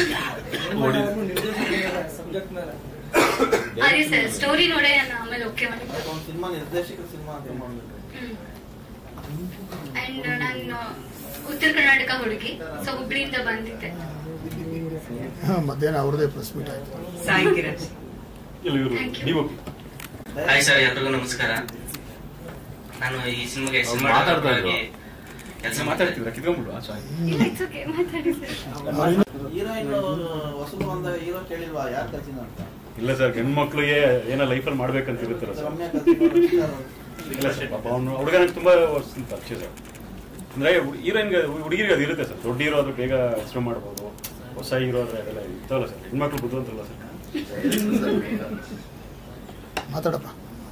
ಸಬ್ಜೆಕ್ಟ್ ಮೇಲೆ ಅದೇ ಸರ್ ಸ್ಟೋರಿ ನೋಡೇ ನಾನು ಆಮೇಲೆ ಓಕೆ ಮಾಡಿದ್ದೆ ಒಂದು ಸಿನಿಮಾ ನಿರ್ದೇಶಕ ಸಿನಿಮಾ ಅಂತ ಮಾಡ್ಬೇಕು ಅಂಡ್ ನಾನು ಉತ್ತರ ಕರ್ನಾಟಕ ಹುಡುಗಿ ಸೊ ಹುಬ್ಳಿಯಿಂದ ಬಂದಿದ್ದೆ ಹಾ, ಮಧ್ಯಾಹ್ನ ಅವ್ರದೇ ಪ್ರೆಸ್ ಮೀಟ್ ಆಯ್ತು ಸಾಯಿ ಕಿರಣ್ ಇಲ್ಲ ಇವರು Thank you. ನೀವು ಹಾಯ್ ಸರ್ ಎಲ್ರಿಗೂ ನಮಸ್ಕಾರ ನಾನು ಈ ಸಿನಿಮಾಗೆ ಅವ್ರು ಮಾತಾಡ್ತಾ ಇದ್ರು. ಕೆಲಸ ಮಾತಾಡ್ತಿದ್ರ ಕಿತ್ಕೊಂಡ್ಬಿಡು ಸಾರಿ ಇಲ್ಲ ಇಟ್ಸ್ ಓಕೆ ಮಾತಾಡಿ ಸರ್ ಹೀರೋಯಿನ್ ಹೊಸದು ಬಂದಾಗ ಹೀರೋ ಕೇಳಿಲ್ವಾ ಯಾರು ಕಲ್ಸಿನ ಅಂತ ಇಲ್ಲ ಸರ್ ಹೆಣ್ಮಕ್ಳಿಗೆ ಏನೋ ಲೈಫಲ್ಲಿ ಮಾಡ್ಬೇಕಂತ ಇರುತ್ತಲ್ಲ ಸರ್ ರಮ್ಯಾ ಕಲ್ಸಿನ ಇಲ್ಲ ಸರ್ ಪಾಪ ಅವನು ಹುಡುಗ ನಂಗೆ ತುಂಬಾ ವರ್ಷದಿಂದ ಪರಿಚಯ ಸರ್ ಅಂದ್ರೆ ಹೀರೋಯಿನ್ಗೆ ಹುಡುಗಿರಿಗೆ ಅದು ಇರುತ್ತೆ ಸರ್ ದೊಡ್ಡ ಹೀರೋ ಆದ್ರೆ ಬೇಗ ಹೆಸರು ಮಾಡ್ಬೋದು ಹೊಸ ಹೀರೋ ಆದ್ರೆ ಅದೆಲ್ಲ ಇರ್ತಾವಲ್ಲ ಸರ್ ಹೆಣ್ಮಕ್ಳು ಬುದ್ಧಿವಂತಲ್ಲ ಸರ್ ಮಾತಾಡಪ್ಪ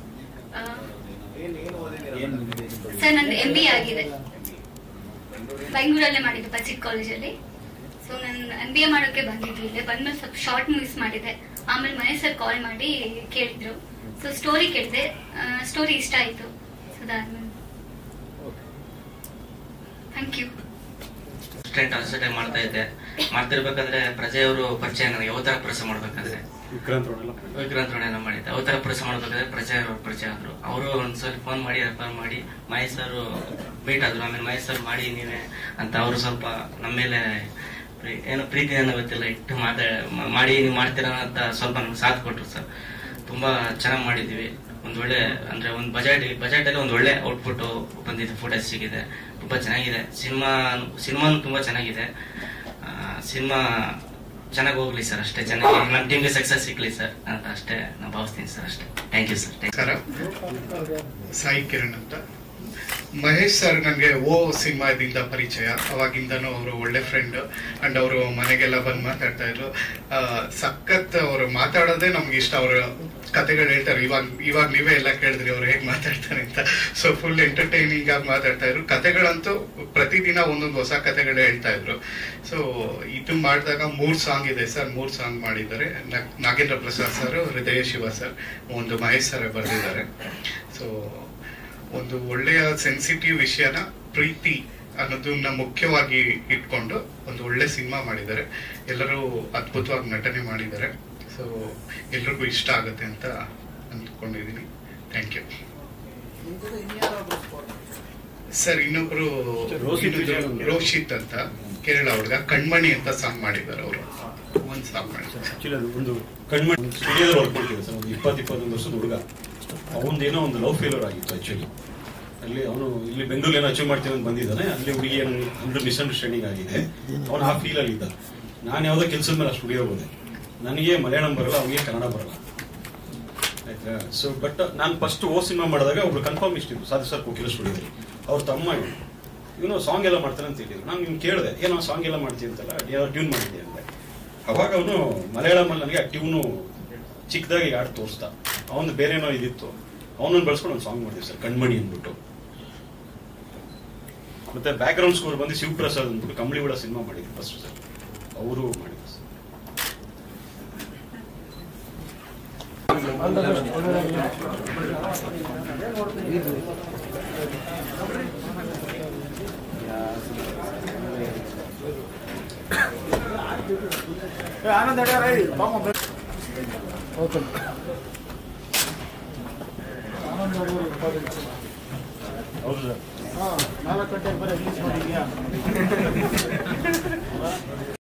ಸರ್ ನಂದು ಎಂ ಬಿ ಆಗಿದೆ ಬೆಂಗಳೂರಲ್ಲೇ ಮಾಡಿದ್ದು ಬಸಿಟ್ ಕಾಲೇಜಲ್ಲಿ ಸೊ ನಾನು ಎಂ ಬಿ ಎ ಮಾಡೋಕೆ ಬಂದಿದ್ದು ಇಲ್ಲೇ ಬಂದ್ಮೇಲೆ ಸ್ವಲ್ಪ ಶಾರ್ಟ್ ಮೂವೀಸ್ ಮಾಡಿದೆ ಆಮೇಲೆ ಮನೆ ಸರ್ ಕಾಲ್ ಮಾಡಿ ಕೇಳಿದ್ರು ಸೊ ಸ್ಟೋರಿ ಕೇಳಿದೆ ಸ್ಟೋರಿ ಇಷ್ಟ ಆಯ್ತು ಸೊ ಅದಾದ್ಮೇಲೆ ಥ್ಯಾಂಕ್ ಯು ಅಸಿಸ್ಟೆಂಟ್ ಅಸಿಸ್ಟೆಂಟ್ ಮಾಡ್ತಾ ಇದ್ದೆ ಮಾಡ್ತಿರ್ಬೇಕಾದ್ರೆ ಪ್ರಜೆ ಅವರು ಪರಿಚಯ ನನಗೆ ಅವತಾರ ಪ್ರಸ ಮಾಡ್ಬೇಕಾದ್ರೆ ವಿಕ್ರಾಂತ್ ರೋಡೆಲ್ಲ ವಿಕ್ರಾಂತ್ ರೋಡ್ ಎಲ್ಲ ಮಾಡಿದ್ದೆ ಅವತಾರ ಪ್ರಸ ಮಾಡ್ಬೇಕಾದ್ರೆ ಪ್ರಜೆ ಅವರು ಪರಿಚಯ ಆದ್ರು ಅವರು ಒಂದ್ಸಲ ಫೋನ್ ಮಾಡಿ ರೆಫರ್ ಮಾಡಿ ಮಹೇಶ್ ಸರ್ ಮೀಟ್ ಆದ್ರು ಆಮೇಲೆ ಮಹೇಶ್ ಸರ್ ಮಾಡಿ ನೀವೇ ಅಂತ ಅವರು ಸ್ವಲ್ಪ ನಮ್ಮ ಮೇಲೆ ಪ್ರೀ- ಏನು ಪ್ರೀತಿ ಅನ್ನೋ ಗೊತ್ತಿಲ್ಲ ಇಟ್ಟು ಮಾತಾ ಮ- ಮಾಡಿ ನೀವು ಮಾಡ್ತೀರಾ ಅಂತ ಸ್ವಲ್ಪ ನಮ್ಗೆ ಸಾಥ್ ಕೊಟ್ರು ಸರ್ ತುಂಬಾ ಚೆನ್ನಾಗಿ ಮಾಡಿದ್ವಿ ಒಂದ್ ಒಳ್ಳೆ ಅಂದ್ರೆ ಒಂದು ಬಜೆಟ್ ಬಜೆಟ್ ಅಲ್ಲಿ ಒಂದು ಒಳ್ಳೆ ಔಟ್ಪುಟ್ ಬಂದಿದೆ ಫುಟೇಜ್ ಸಿಗಿದೆ ತುಂಬಾ ಚೆನ್ನಾಗಿದೆ ಸಿನಿಮಾ ಸಿನಿಮಾನು ತುಂಬಾ ಚೆನ್ನಾಗಿದೆ ಸಿನಿಮಾ ಚೆನ್ನಾಗಿ ಹೋಗ್ಲಿ ಸರ್ ಅಷ್ಟೇ ಚೆನ್ನಾಗಿ ನಮ್ಮ ಟೀಮ್ಗೆ ಸಕ್ಸಸ್ ಸಿಗ್ಲಿ ಸರ್ ಅಂತ ಅಷ್ಟೇ ನಾನು ಭಾವಿಸ್ತೀನಿ ಸರ್ ಅಷ್ಟೇ ಥ್ಯಾಂಕ್ ಯು ಸರ್ ಥ್ಯಾಂಕ್ ನಮಸ್ಕಾರ ಸಾಯಿ ಕಿರಣ್ ಅಂತ ಮಹೇಶ್ ಸರ್ ನನಗೆ ಓ ಸಿನಿಮಾದಿಂದ ಪರಿಚಯ ಅವಾಗಿಂದನೂ ಅವರು ಒಳ್ಳೆ ಫ್ರೆಂಡ್ ಅಂಡ್ ಅವರು ಮನೆಗೆಲ್ಲ ಬಂದು ಮಾತಾಡ್ತಾ ಇದ್ರು ಆ, ಸಖತ್ ಅವರು ಮಾತಾಡೋದೇ ನಮ್ಗೆ ಇಷ್ಟ ಅವರು ಕತೆಗಳು ಹೇಳ್ತಾರೆ ಇವಾಗ ಇವಾಗ ನೀವೇ ಎಲ್ಲ ಕೇಳಿದ್ರಿ ಅವ್ರು ಹೇಗೆ ಮಾತಾಡ್ತಾರೆ ಅಂತ ಸೊ ಫುಲ್ ಎಂಟರ್ಟೈನಿಂಗ್ ಆಗಿ ಮಾತಾಡ್ತಾ ಇದ್ರು ಕತೆಗಳಂತೂ ಪ್ರತಿದಿನ ಒಂದೊಂದು ಹೊಸ ಕತೆಗಳು ಹೇಳ್ತಾ ಇದ್ರು ಸೊ ಇದು ಮಾಡಿದಾಗ ಮೂರ್ ಸಾಂಗ್ ಇದೆ ಸರ್ ಮೂರ್ ಸಾಂಗ್ ಮಾಡಿದ್ದಾರೆ ನ- ನಾಗೇಂದ್ರ ಪ್ರಸಾದ್ ಸರ್ ಹೃದಯ ಶಿವ ಸರ್ ಒಂದು ಮಹೇಶ್ ಸರ್ ಬರೆದಿದ್ದಾರೆ ಸೊ ಒಂದು ಒಳ್ಳೆಯ ಸೆನ್ಸಿಟಿವ್ ವಿಷಯನ ಪ್ರೀತಿ ಅನ್ನೋದನ್ನ ಮುಖ್ಯವಾಗಿ ಇಟ್ಕೊಂಡು ಒಂದು ಒಳ್ಳೆ ಸಿನಿಮಾ ಮಾಡಿದ್ದಾರೆ ಎಲ್ಲರೂ ಅದ್ಭುತವಾಗಿ ನಟನೆ ಮಾಡಿದ್ದಾರೆ ಸೊ ಎಲ್ರಿಗೂ ಇಷ್ಟ ಆಗುತ್ತೆ ಅಂತ ಅಂದ್ಕೊಂಡಿದ್ದೀನಿ ಥ್ಯಾಂಕ್ ಯು ಸರ್ ಇನ್ನೊಬ್ರು ರೋಷಿತ್ ಇನ್ನೊಂದು ವಿಜಯ್. ರೋಷಿತ್ ಅಂತ ಕೇರಳ ಹುಡುಗ ಕಣ್ಮಣಿ ಅಂತ ಸಾಂಗ್ ಮಾಡಿದ್ದಾರೆ ಅವರು ಒಂದ್ ಸಾಂಗ್ ಮಾಡಿದ್ದಾರೆ ಆಕ್ಚುಲಿ ಅದು ಒಂದು ಕಣ್ಮಣಿ ಸ್ಟುಡಿಯೋದಲ್ಲಿ ವರ್ಕ್ ಮಾಡ್ತಿದ್ದೆ ಸರ್ ಒಂದು ಇಪ್ಪತ್ತು ಇಪ್ಪತ್ತೊಂದು ವರ್ಷದ ಹುಡುಗ ಅವನದೇನೋ ಒಂದು ಲವ್ ಫೇಲ್ಯೂರ್ ಆಗಿತ್ತು ಆಕ್ಚುಲಿ ಅಲ್ಲಿ ಅವನು ಇಲ್ಲಿ ಬೆಂಗಳೂರು ಏನೋ ಅಚೀವ್ ಮಾಡ್ತೀನಿ ಅಂತ ಬಂದಿದ್ದಾನೆ ಅಲ್ಲಿ ಹುಡುಗಿ ಏನೋ ಒಂದು ಮಿಸ್ಅಂಡರ್ಸ್ಟ್ಯಾಂಡಿಂಗ್ ಆಗಿದೆ ಅವನು ಆ ಫೀಲ್ ಅಲ್ಲಿ ಇದ್ದ ನಾನು ಯಾವುದೋ ಕೆಲಸದ ಮೇಲೆ ಸ್ಟುಡಿಯೋ ಹೋದೆ ನನಗೆ ಮಲಯಾಳಂ ಬರಲ್ಲ ಅವನಿಗೆ ಕನ್ನಡ ಬರಲ್ಲ ಆಯ್ತಾ ಸೊ ಬಟ್ ನಾನು ಫಸ್ಟ್ ಓ ಸಿನಿಮಾ ಮಾಡಿದಾಗ ಒಬ್ರು ಕನ್ಫರ್ಮ್ ಇಷ್ಟಿದ್ರು ಸಾಧು ಸರ್ ಕೋಕಿಲ ಸ್ಟುಡಿಯೋದಲ್ಲಿ ಅವ್ರ ತಮ್ಮ ಇವನು ಇವನು ಸಾಂಗ್ ಎಲ್ಲ ಮಾಡ್ತಾನೆ ಅಂತ ಹೇಳಿದ್ರು ನಾನು ನಿಮ್ಗೆ ಕೇಳಿದೆ ಏನೋ ಸಾಂಗ್ ಎಲ್ಲ ಮಾಡ್ತೀನಿ ಅಂತಲ್ಲ ಏನೋ ಟ್ಯೂನ್ ಮಾಡಿದ್ದೆ ಅಂದೆ ಅವಾಗ ಅವನು ಮಲಯಾಳಮಲ್ಲಿ ನನಗೆ ಆ ಟ್ಯೂನು ಚಿಕ್ಕದಾಗಿ ಹಾಡು ತೋರಿಸ್ದ ಅವನು ಬೇರೆನೋ ಇದಿತ್ತು ಅವನನ್ನು ಬಳಸ್ಕೊಂಡು ಒಂದು ಸಾಂಗ್ ಮಾಡಿದ್ವಿ ಸರ್ ಕಣ್ಮಣಿ ಅಂದ್ಬಿಟ್ಟು ಮತ್ತೆ ಬ್ಯಾಕ್ ಗ್ರೌಂಡ್ ಸ್ಕೋರ್ ಬಂದು ಶಿವಪ್ರಸಾದ್ ಅಂದ್ಬಿಟ್ಟು ಕಂಬಳಿವಾಡ ಸಿನಿಮಾ ಮಾಡಿದ್ರು ಫಸ್ಟ್ ಸರ್ ಅವರು ಮಾಡಿದ್ರು ಸರ್ ಓಕೆ ಹೌದು ಸರ್ ಹಾಂ ನಾಲ್ಕು ಗಂಟೆಗೆ ಬರೀ ರಿಲೀಸ್ ಮಾಡಿದ್ಯಾ